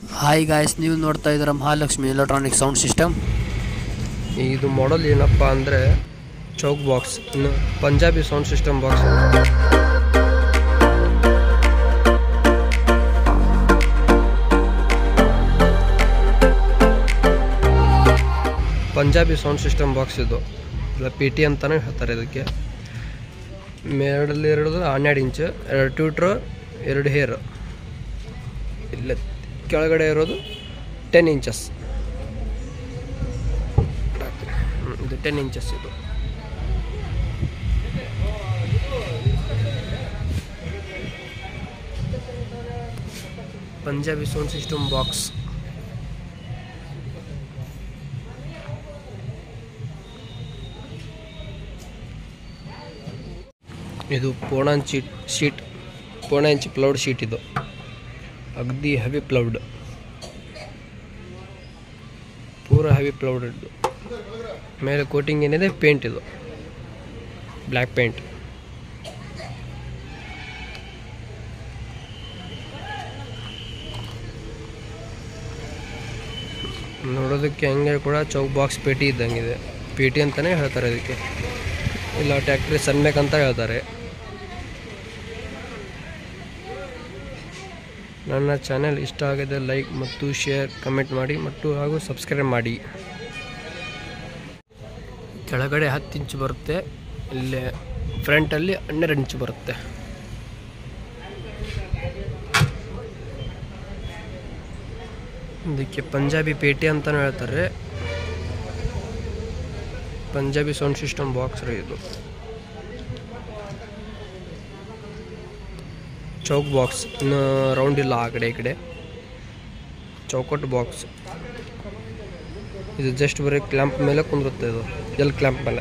hi guys ನೀವು ನೋಡ್ತಾ ಇದ್ದೀರ ಮಹಾಲಕ್ಷ್ಮಿ ಎಲೆಕ್ಟ್ರಾನಿಕ್ ಸೌಂಡ್ ಸಿಸ್ಟಮ್ ಇದು ಮಾಡಲ್ ಏನಪ್ಪ ಅಂದರೆ ಚೌಕ್ ಬಾಕ್ಸ್ ಇನ್ನು Punjabi sound system box Punjabi sound system box ಇದು ಇಲ್ಲ ಪಿ ಟಿ ಅಂತಲೇ ಹೇಳ್ತಾರೆ ಇದಕ್ಕೆ ಮೇಡಲ್ಲಿ ಇರೋದು ಹನ್ನೆರಡು ಇಂಚು ಎರಡು ಟ್ಯೂಟ್ರು ಎರಡು ಹೇರ್ ಇಲ್ಲ ಕೆಳಗಡೆ ಇರೋದು ಟೆನ್ ಇಂಚಸ್ ಹ್ಮ್, ಇದು ಟೆನ್ ಇಂಚಸ್ ಇದು ಪಂಜಾಬಿ ಸೌಂಡ್ ಸಿಸ್ಟಮ್ ಬಾಕ್ಸ್ ಇದು ಪೋಣಾನ್ ಶೀಟ್ ಶೀಟ್ ಪೋಣ ಇಂಚ್ ಪ್ಲೌಡ್ ಶೀಟ್ ಇದು ಅಗದಿ ಹೆವಿ ಪ್ಲೌಡ್ ಪೂರ ಹೆವಿ ಪ್ಲೌಡ್ ಇದು ಮೇಲೆ ಕೋಟಿಂಗ್ ಏನಿದೆ ಪೇಂಟ್ ಇದು ಬ್ಲ್ಯಾಕ್ ಪೇಂಟ್ ನೋಡೋದಕ್ಕೆ ಹಂಗೆ ಕೂಡ ಚೌಕ್ ಬಾಕ್ಸ್ ಪೇಟಿ ಇದ್ದಂಗಿದೆ ಪೇಟಿ ಅಂತಲೇ ಹೇಳ್ತಾರೆ ಅದಕ್ಕೆ ಇಲ್ಲ ಟ್ಯಾಕ್ಟ್ರಿ ಸನ್ಮೇಕ್ ಅಂತ ಹೇಳ್ತಾರೆ ನನ್ನ ಚಾನೆಲ್ ಇಷ್ಟ ಆಗಿದೆ ಲೈಕ್ ಮತ್ತು ಶೇರ್ ಕಮೆಂಟ್ ಮಾಡಿ ಮತ್ತು ಹಾಗೂ ಸಬ್ಸ್ಕ್ರೈಬ್ ಮಾಡಿ ಕೆಳಗಡೆ ಹತ್ತು ಇಂಚು ಬರುತ್ತೆ ಇಲ್ಲಿ ಫ್ರಂಟಲ್ಲಿ ಹನ್ನೆರಡು ಇಂಚು ಬರುತ್ತೆ ಇದಕ್ಕೆ ಪಂಜಾಬಿ ಪೇಟಿ ಅಂತಲೂ ಹೇಳ್ತಾರೆ ಪಂಜಾಬಿ ಸೌಂಡ್ ಸಿಸ್ಟಮ್ ಬಾಕ್ಸ್ ರೀ ಇದು ಚೌಕ್ ಬಾಕ್ಸ್ ಇನ್ನು ರೌಂಡ್ ಇಲ್ಲ ಆ ಕಡೆ ಈ ಕಡೆ ಚೌಕಟ್ಟು ಬಾಕ್ಸ್ ಇದು ಜಸ್ಟ್ ಬರೀ ಕ್ಲ್ಯಾಂಪ್ ಮೇಲೆ ಕುಂದಿರುತ್ತೆ ಇದು ಎಲ್ ಕ್ಲ್ಯಾಂಪ್ ಮೇಲೆ